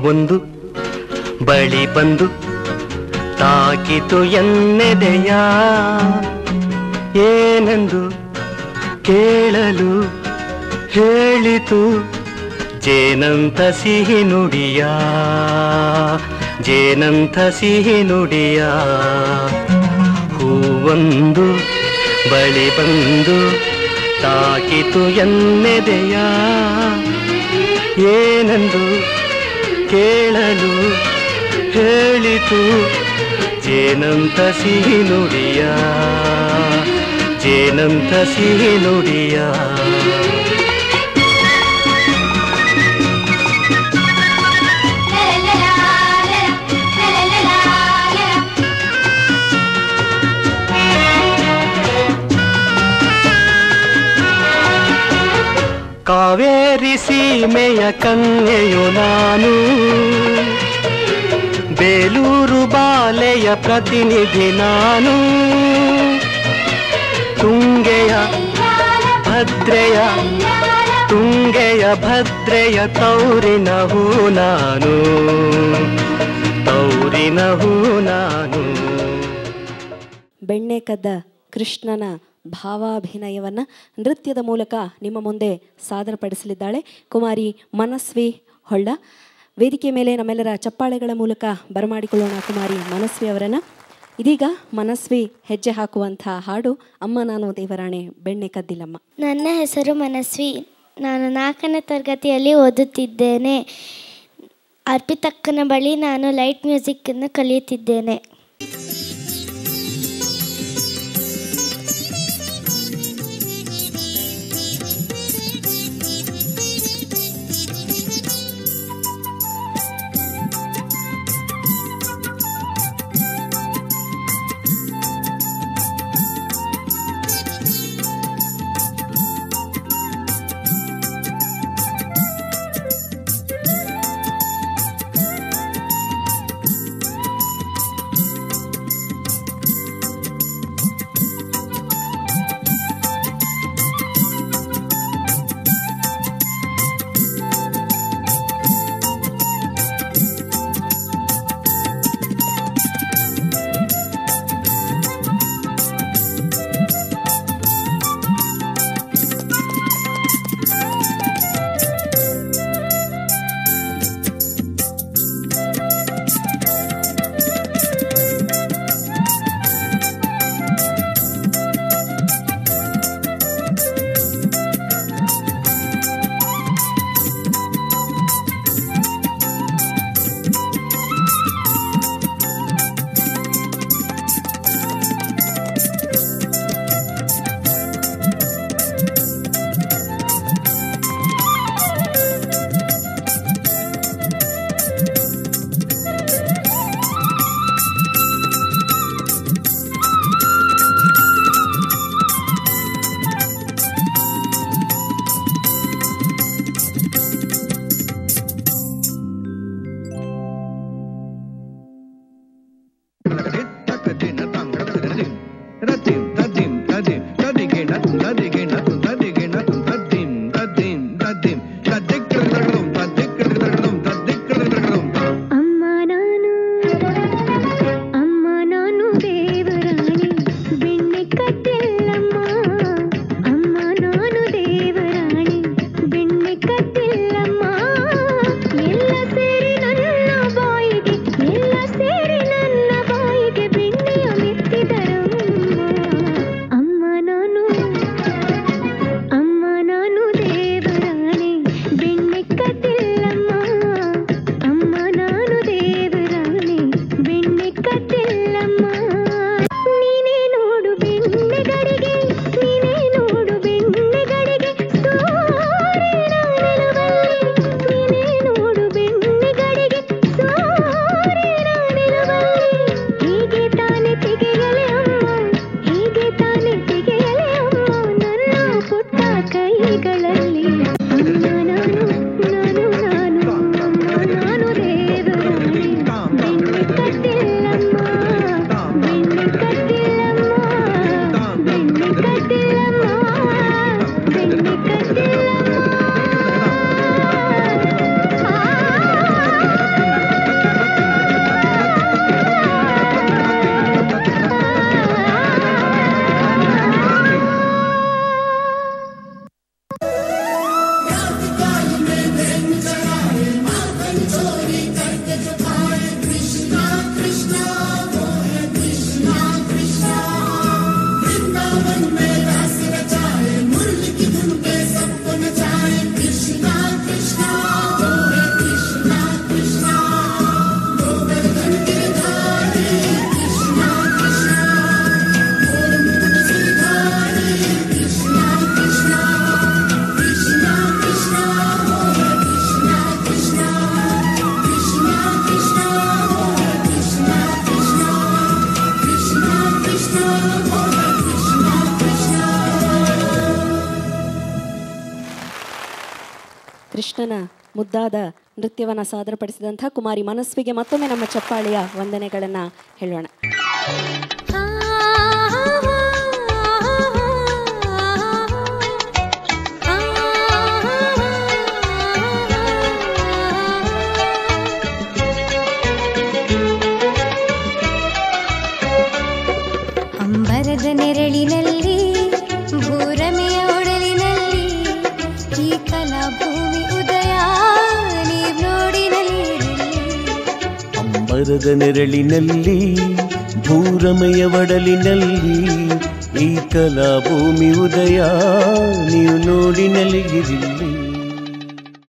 ಹೂವೊಂದು ಬಳಿ ಬಂದು ತಾಕಿತು ಎನ್ನೆದೆಯ ಏನೆಂದು ಕೇಳಲು ಹೇಳಿತು ಜೇನಂತ ಸಿಹಿ ನುಡಿಯ ಜೇನಂತ ಸಿಹಿ ನುಡಿಯ ಹೂವೊಂದು ಬಳಿ ಬಂದು ತಾಕಿತು ಎನ್ನೆದೆಯ ಏನೆಂದು ಕೇಳಲು ಹೇಳಿತು ಜೇನಂತ ಸಿಹಿ ನುಡಿಯ ಜೇನಂತ ಸಿಹಿ ನುಡಿಯ ಕಾವೇರಿ ಸೀಮೆಯ ಕನ್ಯೆಯು ನಾನು ಬೇಲೂರು ಬಾಲೆಯ ಪ್ರತಿನಿಧಿ ನಾನು ತುಂಗೆಯ ಭದ್ರೆಯ ತುಂಗೆಯ ಭದ್ರೆಯ ತೌರಿನ ಹೂ ನಾನು ತೌರಿನ ಹೂ ನಾನು ಬೆಣ್ಣೆ ಕದ್ದ ಕೃಷ್ಣನ ಭಾವಾಭಿನಯವನ್ನು ನೃತ್ಯದ ಮೂಲಕ ನಿಮ್ಮ ಮುಂದೆ ಸಾದರಪಡಿಸಲಿದ್ದಾಳೆ ಕುಮಾರಿ ಮನಸ್ವಿ ಹೊಳ್ಳ ವೇದಿಕೆ ಮೇಲೆ ನಮ್ಮೆಲ್ಲರ ಚಪ್ಪಾಳೆಗಳ ಮೂಲಕ ಬರಮಾಡಿಕೊಳ್ಳೋಣ ಕುಮಾರಿ ಮನಸ್ವಿ ಅವರನ್ನು ಇದೀಗ ಮನಸ್ವಿ ಹೆಜ್ಜೆ ಹಾಕುವಂಥ ಹಾಡು ಅಮ್ಮ ನಾನು ದೇವರಾಣೆ ಬೆಣ್ಣೆ ಕದ್ದಿಲ್ಲಮ್ಮ ನನ್ನ ಹೆಸರು ಮನಸ್ವಿ ನಾನು ನಾಲ್ಕನೇ ತರಗತಿಯಲ್ಲಿ ಓದುತ್ತಿದ್ದೇನೆ ಅರ್ಪಿತಕ್ಕನ ಬಳಿ ನಾನು ಲೈಟ್ ಮ್ಯೂಸಿಕ್ಕನ್ನು ಕಲಿಯುತ್ತಿದ್ದೇನೆ ಕೃಷ್ಣನ ಮುದ್ದಾದ ನೃತ್ಯವನ್ನು ಸಾದರಪಡಿಸಿದಂಥ ಕುಮಾರಿ ಮನಸ್ವಿಗೆ ಮತ್ತೊಮ್ಮೆ ನಮ್ಮ ಚಪ್ಪಾಳೆಯ ವಂದನೆಗಳನ್ನು ಹೇಳೋಣ ಅಂಬರದ ನೆರಳಿನಲ್ಲಿ ಭೂರಮೆಯ ಒಡಲಿನಲ್ಲಿ ಈ ಕಲಾಭೂಮಿ ಉದಯ ನೀವ್ ನೋಡಿ ನಲಿಯಿರಲಿ ಅಂಬರದ ನೆರಳಿನಲ್ಲಿ ಭೂರಮೆಯ ಒಡಲಿನಲ್ಲಿ ಈ ಕಲಾ ಭೂಮಿ ಉದಯ ನೀವು ನೋಡಿ ನಲಿಗಿರಿಲ್ಲಿ